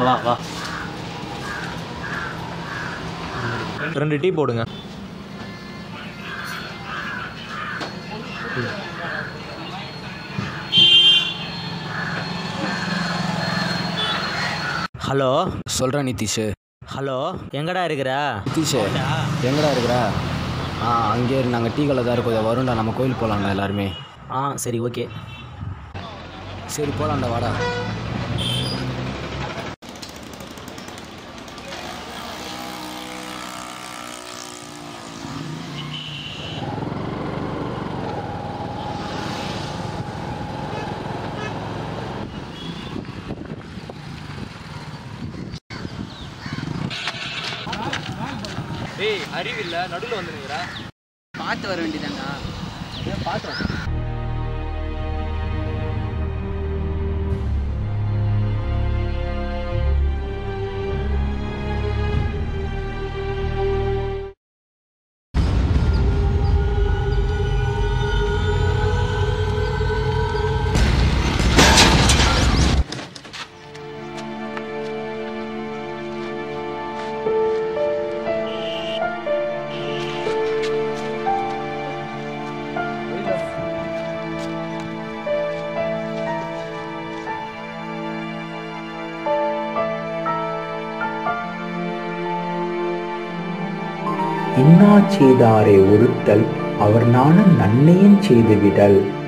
வா வா ரெண்டு டீ போடுங்க ஹலோ சொல்கிறேன் நிதிஷ் ஹலோ எங்கடா இருக்கிற நிதிஷ் எங்கடா இருக்கிற ஆ அங்கே இரு நாங்கள் டீ கடையில் தான் இருக்கோம் இதை வரும்டா நம்ம கோயில் போகலாம்டா எல்லாருமே ஆ சரி ஓகே சரி போகலாம்டா வாடா டேய் அறிவில்ல நடுவில் வந்துருங்கடா பார்த்து வர வேண்டியதாண்ணா பார்த்தோம் இன்னா செய்தாரே ஒருத்தல் அவர் நாண நன்மையன் செய்து விடல்